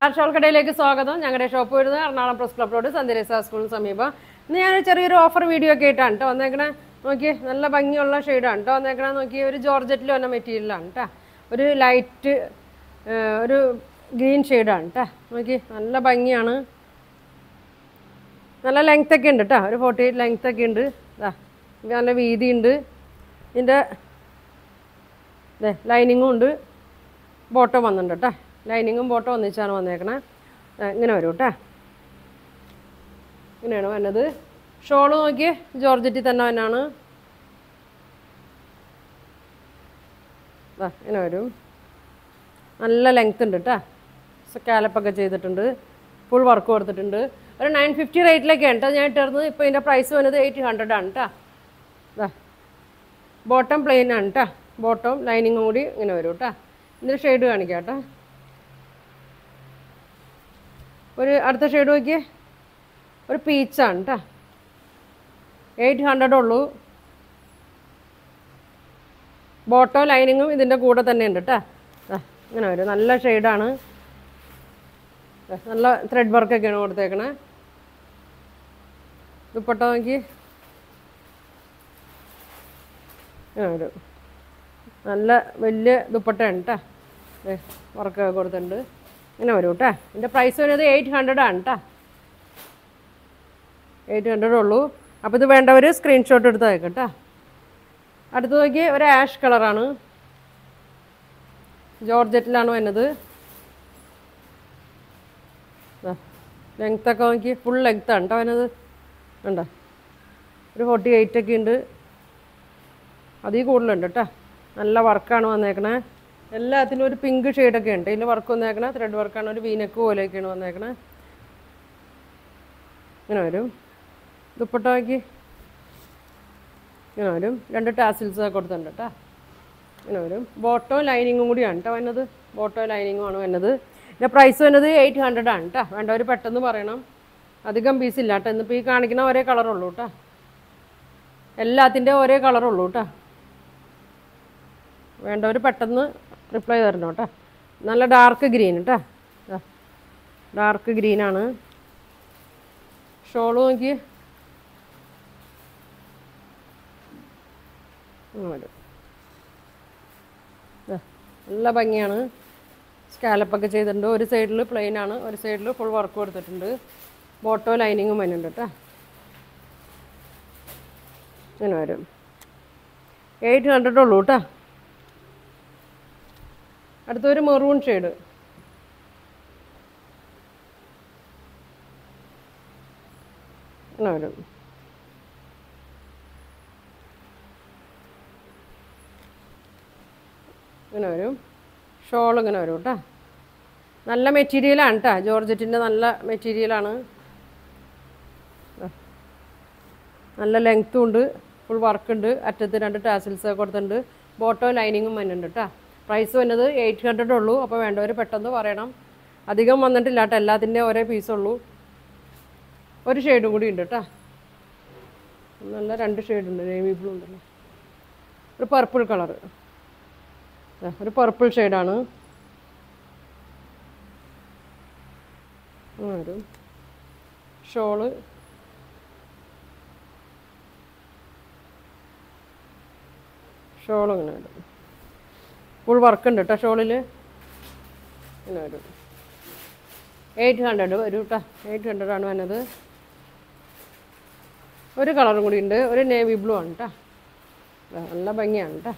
shawl കടയിലേക്ക് സ്വാഗതം ഞങ്ങളുടെ ഷോപ്പ് വരുന്നത് എറണാകുളം പ്രസ് ക്ലബ് റോഡ് സന്ധ്യരേസ സ്കൂളിന് സമീപം ഇന്ന് ഞാൻ ചെറിയൊരു ഓഫർ വീഡിയോ ഒക്കെ ആയിട്ടാണ് കേട്ടോ വന്നേക്കണേ നോക്കി നല്ല ഭംഗിയുള്ള ഷെയ്ഡാണ് കേട്ടോ വന്നേക്കണേ നോക്കി ഒരു ജോർജറ്റിൽ വന്ന മെറ്റീരിയലാണ് കേട്ടോ ഒരു ലൈറ്റ് ഒരു ഗ്രീൻ ഷെയ്ഡാണ് കേട്ടോ നോക്കി നല്ല ഭംഗിയാണ് നല്ല ലെങ്ത് ഒക്കെ ഉണ്ട് കേട്ടോ ഒരു ഫോർട്ടി എയ്റ്റ് ലെങ്ത് ഒക്കെ ഉണ്ട് ഇതാ ഇത് നല്ല വീതി ഉണ്ട് ഇതിൻ്റെ ഇതേ ലൈനിങ്ങും ഉണ്ട് ബോട്ടം വന്നിട്ടുണ്ട് കേട്ടോ ലൈനിങ്ങും ബോട്ടം ഒന്നിച്ചാണ് വന്നേക്കണേ ദേ, ഇങ്ങനെ വരും കേട്ടോ ഇങ്ങനെയാണ് വന്നത് ഷോള് നോക്കി ജോർജറ്റിൽ തന്നെ തന്നെയാണ് ദാ, ഇങ്ങനെ വരും നല്ല ലെങ്ത് ഉണ്ട് കേട്ടോ സ്കാലപ്പൊക്കെ ചെയ്തിട്ടുണ്ട് ഫുൾ വർക്ക് കൊടുത്തിട്ടുണ്ട് ഒരു നയൻ ഫിഫ്റ്റി റേറ്റിലൊക്കെയാണ് കേട്ടോ ഞാൻ ഇട്ടിരുന്നത് ഇപ്പോൾ ഇതിൻ്റെ പ്രൈസ് വന്നത് എയ്റ്റ് ഹൺഡ്രഡ് ആണ് കേട്ടോ ഇതാ ബോട്ടം പ്ലെയിൻ ആണ് കേട്ടോ ബോട്ടം ലൈനിങ്ങും കൂടി ഇങ്ങനെ വരും കേട്ടോ ഇതിൻ്റെ ഷെയ്ഡ് കാണിക്കാം കേട്ടോ ഒരു അടുത്ത ഷെയ്ഡ് നോക്കിയേ ഒരു പീച്ചാണ് കേട്ടോ എയ്റ്റ് ഹൺഡ്രഡ് ഉള്ളൂ ബോട്ടോ ലൈനിങ്ങും ഇതിൻ്റെ കൂടെ തന്നെ ഉണ്ട് കേട്ടോ ദാ, ഇങ്ങനെ വരും നല്ല ഷെയ്ഡാണ് നല്ല ത്രെഡ് വർക്കൊക്കെയാണ് കൊടുത്തേക്കണേ ദുപ്പട്ട നോക്കി ഇങ്ങനെ വരും നല്ല വലിയ ദുപ്പട്ടയാണ് കേട്ടോ വർക്കൊക്കെ കൊടുത്തിട്ടുണ്ട് ഇങ്ങനെ വരും കേട്ടോ ഇതിൻ്റെ പ്രൈസ് വരുന്നത് എയ്റ്റ് ഹൺഡ്രഡ് ആണ് കേട്ടോ എയ്റ്റ് ഹൺഡ്രഡ് ഉള്ളൂ അപ്പോൾ ഇത് വേണ്ടവർ സ്ക്രീൻഷോട്ട് എടുത്ത് അയക്കാം കേട്ടോ അടുത്ത് നോക്കി ഒരു ആഷ് കളറാണ് ജോർജറ്റിലാണ് വരുന്നത് ലെങ്ത്തൊക്കെ നോക്കി ഫുൾ ലെങ്ത്താണ് കേട്ടോ വരുന്നത് ഉണ്ടോ ഒരു ഫോർട്ടി എയ്റ്റ് ഒക്കെ ഉണ്ട് അതിൽ കൂടുതലുണ്ട് കേട്ടോ നല്ല വർക്കാണ് വന്നേക്കണേ എല്ലാത്തിനും ഒരു പിങ്ക് ഷെയ്ഡൊക്കെ ഉണ്ട് ഇതിൽ വർക്ക് വന്നേക്കണേ ത്രെഡ് വർക്കാണ് ഒരു വീനക്ക് പോലെയൊക്കെയാണ് വന്നേക്കണേ ഇങ്ങനെ വരും ദുപ്പട്ട നോക്കി ഇങ്ങനെ വരും രണ്ട് ടാസിൽസ് ഒക്കെ കൊടുത്തിട്ടുണ്ട് കേട്ടോ ഇങ്ങനെ വരും ബോട്ടോ ലൈനിങ്ങും കൂടിയാണ് കേട്ടോ വരുന്നത് ബോട്ടോ ലൈനിങ്ങും ആണ് വരുന്നത് ഇതിൻ്റെ പ്രൈസ് വരുന്നത് എയ്റ്റ് ഹൺഡ്രഡ് ആണ് കേട്ടോ വേണ്ടവർ പെട്ടെന്ന് പറയണം അധികം പീസ് ഇല്ല കേട്ടോ ഇന്നിപ്പോൾ ഈ കാണിക്കുന്ന ഒരേ കളറുള്ളൂ കേട്ടോ എല്ലാത്തിൻ്റെ ഒരേ കളറുള്ളൂ കേട്ടോ വേണ്ടവർ പെട്ടെന്ന് റിപ്ലൈ തരണം കേട്ടോ നല്ല ഡാർക്ക് ഗ്രീൻ കേട്ടോ ഡാർക്ക് ഗ്രീനാണ് ഷോള് നോക്കി ഇങ്ങനെ വരും ദാ, നല്ല ഭംഗിയാണ് സ്കാലപ്പൊക്കെ ചെയ്തിട്ടുണ്ട് ഒരു സൈഡിൽ പ്ലെയിൻ ആണ് ഒരു സൈഡിൽ ഫുൾ വർക്ക് കൊടുത്തിട്ടുണ്ട് ബോട്ടോ ലൈനിങ്ങും വരുന്നുണ്ട് കേട്ടോ ഇങ്ങനെ വരും എയ്റ്റ് ഹൺഡ്രഡ് ഉള്ളൂ കേട്ടോ അടുത്തൊരു മെറൂൺ ഷെയ്ഡ് ഇങ്ങനെ വരും ഇങ്ങനെ വരും ഷോൾ ഇങ്ങനെ വരും കേട്ടോ നല്ല മെറ്റീരിയലാണ് കേട്ടോ ജോർജറ്റിൻ്റെ നല്ല മെറ്റീരിയലാണ് നല്ല ലെങ്ത്തും ഉണ്ട് ഫുൾ വർക്ക് ഉണ്ട് അറ്റത്ത് രണ്ട് ടാസിൽസ് കൊടുത്തിട്ടുണ്ട് ബോട്ടോ ലൈനിങ്ങും വരുന്നുണ്ട് കേട്ടോ പ്രൈസ് വന്നത് എയ്റ്റ് ഹൺഡ്രഡ് ഉള്ളൂ അപ്പോൾ വേണ്ടവർ പെട്ടെന്ന് പറയണം അധികം വന്നിട്ടില്ല കേട്ടോ എല്ലാത്തിൻ്റെ ഒരേ പീസുള്ളൂ ഒരു ഷെയ്ഡും കൂടി ഉണ്ട് കേട്ടോ നല്ല രണ്ട് ഷെയ്ഡ് ഉണ്ട് നേവി ബ്ലൂ ഉണ്ടല്ലോ ഒരു പർപ്പിൾ കളറ് ഒരു പർപ്പിൾ ഷെയ്ഡാണ് വരും ഷോള് ഷോൾ ഇങ്ങനെ വരും ഫുൾ വർക്ക് ഉണ്ട് കേട്ടോ ഷോളിൽ ഇങ്ങനെ വരും എയ്റ്റ് ഹൺഡ്രഡ് വരും കേട്ടോ എയ്റ്റ് ഹൺഡ്രഡ് ആണ് വന്നത് ഒരു കളറും കൂടി ഉണ്ട് ഒരു നേവി ബ്ലൂ ആണ് കേട്ടോ ദാ, നല്ല ഭംഗിയാണ് കേട്ടോ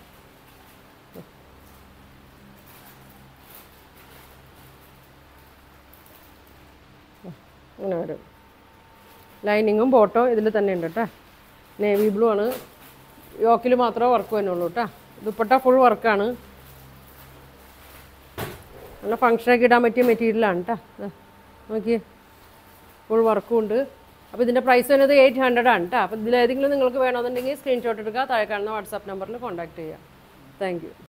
ഇങ്ങനെ വരും ലൈനിങ്ങും ബോട്ടോ ഇതിൽ തന്നെ ഉണ്ട് കേട്ടോ നേവി ബ്ലൂ ആണ് യോക്കിൽ മാത്രമേ വർക്ക് വരുന്നുള്ളൂ കേട്ടോ ദുപ്പട്ട ഫുൾ വർക്കാണ് നല്ല ഫങ്ഷനൊക്കെ ഇടാൻ പറ്റിയ മെറ്റീരിയലാണ് കേട്ടോ നോക്കി ഫുൾ വർക്കും ഉണ്ട് അപ്പോൾ ഇതിൻ്റെ പ്രൈസ് വരുന്നത് എയ്റ്റ് ഹൺഡ്രഡ് ആണ് കേട്ടോ അപ്പോൾ ഇതിലേതെങ്കിലും നിങ്ങൾക്ക് വേണമെന്നുണ്ടെങ്കിൽ സ്ക്രീൻഷോട്ട് എടുക്കുക താഴെ കാണുന്ന വാട്സാപ്പ് നമ്പറിൽ കോൺടാക്ട് ചെയ്യുക താങ്ക് യു